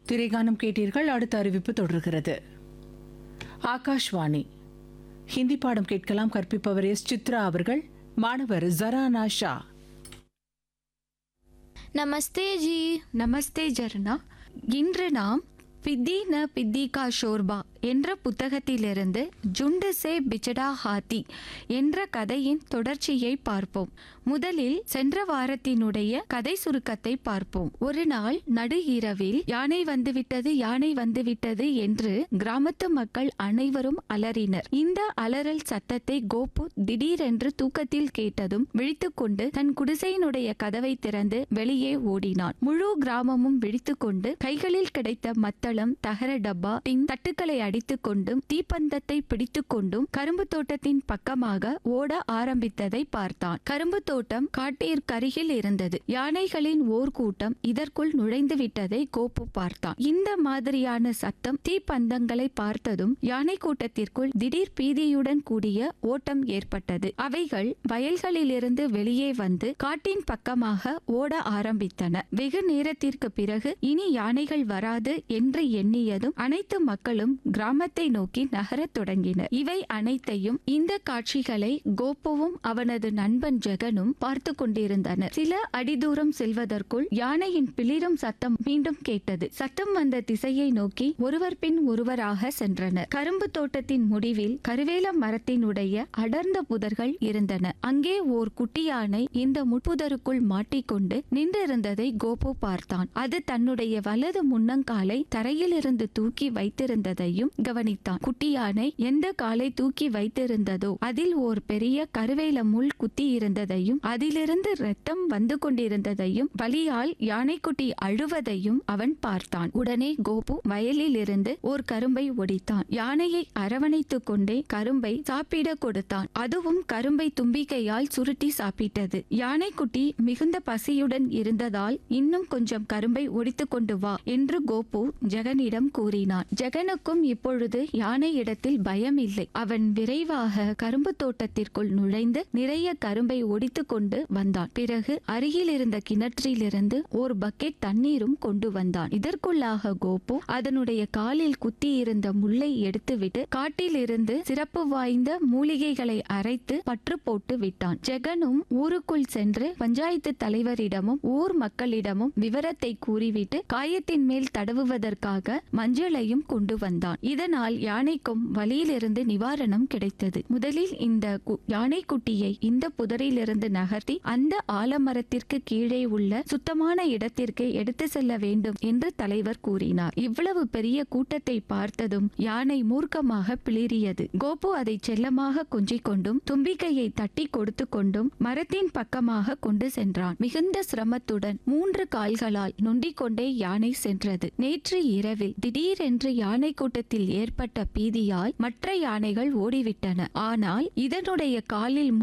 திரைகானம் கேட்டீர்கள் அடுத்த அறிவிப்பு தொடர்கிறது ஆகாஷ்வாணி ஹிந்தி பாடம் கேட்கலாம் கற்பிப்பவர் எஸ் சித்ரா அவர்கள் மாணவர் ஜரானா ஷா நமஸ்தே ஜி நமஸ்தே ஜர்னா இன்று நாம் பித்தி ந பித்தி கா ஷோர்பா என்ற புத்தகத்திலிருந்து ஜுண்டு சே பிச்சடா ஹாத்தி என்ற கதையின் தொடர்ச்சியை பார்ப்போம் முதலில் சென்ற வாரத்தினுடைய கதை சுருக்கத்தை பார்ப்போம் ஒரு நாள் நடு இரவில் யானை வந்துவிட்டது யானை வந்துவிட்டது என்று கிராமத்து மக்கள் அனைவரும் அலறினர் இந்த அலறல் சத்தத்தை கோபு திடீரென்று தூக்கத்தில் கேட்டதும் விழித்துக்கொண்டு தன் குடிசையினுடைய கதவை திறந்து வெளியே ஓடினான் முழு கிராமமும் விழித்துக்கொண்டு கைகளில் கிடைத்த மத்தளம் தகர டப்பா பின் தட்டுக்களை அடித்துக் கொண்டும் தீப்பந்தத்தை பிடித்துக் கொண்டும் கரும்பு தோட்டத்தின் பக்கமாக ஓட ஆரம்பித்ததை பார்த்தான் கரும்பு தோட்டம் காட்டிற்கருகில் இருந்தது யானைகளின் ஓர் கூட்டம் இதற்குள் நுழைந்து விட்டதை கோப்பு பார்த்தான் இந்த மாதிரியான சத்தம் தீப்பந்தங்களை பார்த்ததும் யானை கூட்டத்திற்குள் திடீர் பீதியுடன் கூடிய ஓட்டம் ஏற்பட்டது அவைகள் வயல்களிலிருந்து வெளியே வந்து காட்டின் பக்கமாக ஓட ஆரம்பித்தன வெகு நேரத்திற்கு பிறகு இனி யானைகள் வராது என்று எண்ணியதும் அனைத்து மக்களும் கிராமத்தை நோக்கி நகரத் தொடங்கினர் இவை அனைத்தையும் இந்த காட்சிகளை கோப்புவும் அவனது நண்பன் ஜெகனும் பார்த்து கொண்டிருந்தனர் சில அடிதூரம் செல்வதற்குள் யானையின் பிளிரும் சத்தம் மீண்டும் கேட்டது சத்தம் வந்த திசையை நோக்கி ஒருவர் பின் ஒருவராக சென்றனர் கரும்பு தோட்டத்தின் முடிவில் கருவேல மரத்தினுடைய அடர்ந்த புதர்கள் இருந்தன அங்கே ஓர் குட்டி யானை இந்த முட்புதருக்குள் மாட்டிக்கொண்டு நின்றிருந்ததை கோபு பார்த்தான் அது தன்னுடைய வலது முன்னங்காலை தரையிலிருந்து தூக்கி வைத்திருந்ததையும் கவனித்தான் குட்டி யானை எந்த காலை தூக்கி வைத்திருந்ததோ அதில் ஓர் பெரிய கருவேல முள் குத்தி இருந்ததையும் அதிலிருந்து ரத்தம் வந்து கொண்டிருந்ததையும் வலியால் யானைக்குட்டி அழுவதையும் அவன் பார்த்தான் உடனே கோபு வயலில் இருந்து ஓர் கரும்பை ஒடித்தான் யானையை அரவணைத்துக் கொண்டே கரும்பை சாப்பிட கொடுத்தான் அதுவும் கரும்பை தும்பிக்கையால் சுருட்டி சாப்பிட்டது யானைக்குட்டி மிகுந்த பசியுடன் இருந்ததால் இன்னும் கொஞ்சம் கரும்பை ஒடித்துக் கொண்டு வா என்று கோபு ஜெகனிடம் கூறினான் ஜெகனுக்கும் இப்பொழுது யானை இடத்தில் பயம் இல்லை அவன் விரைவாக கரும்பு தோட்டத்திற்குள் நுழைந்து நிறைய கரும்பை ஒடித்துக் கொண்டு வந்தான் பிறகு அருகில் இருந்த கிணற்றிலிருந்து ஒரு பக்கெட் தண்ணீரும் கொண்டு வந்தான் இதற்குள்ளாக கோபு அதனுடைய காலில் குத்தி இருந்த முள்ளை எடுத்துவிட்டு காட்டில் இருந்து சிறப்பு வாய்ந்த மூலிகைகளை அரைத்து பற்று போட்டு விட்டான் ஜெகனும் ஊருக்குள் சென்று பஞ்சாயத்து தலைவரிடமும் ஊர் மக்களிடமும் விவரத்தை கூறிவிட்டு காயத்தின் மேல் தடவுவதற்காக மஞ்சளையும் கொண்டு வந்தான் இதனால் யானைக்கும் வலியிலிருந்து நிவாரணம் கிடைத்தது முதலில் இந்த கு- யானைக்குட்டியை இந்த புதரிலிருந்து நகர்த்தி அந்த ஆலமரத்திற்கு கீழே உள்ள சுத்தமான இடத்திற்கு எடுத்து செல்ல வேண்டும் என்று தலைவர் கூறினார் இவ்வளவு பெரிய கூட்டத்தை பார்த்ததும் யானை மூர்க்கமாக பிளிறியது கோபு அதை செல்லமாக கொஞ்சிக் கொண்டும் தும்பிக்கையை தட்டி கொடுத்து கொண்டும் மரத்தின் பக்கமாக கொண்டு சென்றான் மிகுந்த சிரமத்துடன் மூன்று கால்களால் நொண்டிக் கொண்டே யானை சென்றது நேற்று இரவில் திடீரென்று யானை கூட்டத்தில் ஏற்பட்ட பீதியால் மற்ற யானைகள் ஓடிவிட்டன ஆனால் இதனுடைய காலில்